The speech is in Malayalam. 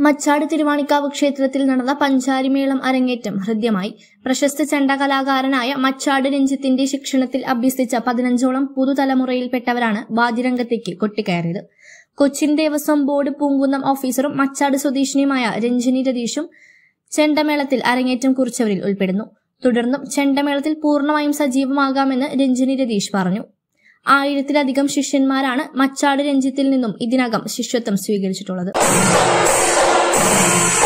മച്ചാട് തിരുവാണിക്കാവ് ക്ഷേത്രത്തിൽ നടന്ന പഞ്ചാരിമേളം അരങ്ങേറ്റം ഹൃദ്യമായി പ്രശസ്ത ചെണ്ടകലാകാരനായ മച്ചാട് രഞ്ജിത്തിന്റെ ശിക്ഷണത്തിൽ അഭ്യസിച്ച പതിനഞ്ചോളം പുതുതലമുറയിൽപ്പെട്ടവരാണ് വാദ്യരംഗത്തേക്ക് കൊട്ടിക്കയറിയത് കൊച്ചിൻ ദേവസ്വം ബോർഡ് പൂങ്കുന്നം ഓഫീസറും മച്ചാട് സ്വദേശിനിയുമായ രഞ്ജിനി രതീഷും ചെണ്ടമേളത്തിൽ അരങ്ങേറ്റം കുറിച്ചവരിൽ ഉൾപ്പെടുന്നു തുടർന്നും ചെണ്ടമേളത്തിൽ പൂർണ്ണമായും സജീവമാകാമെന്ന് രഞ്ജിനി രതീഷ് പറഞ്ഞു ആയിരത്തിലധികം ശിഷ്യന്മാരാണ് മച്ചാട് രഞ്ജിത്തിൽ നിന്നും ഇതിനകം ശിഷ്യത്വം സ്വീകരിച്ചിട്ടുള്ളത്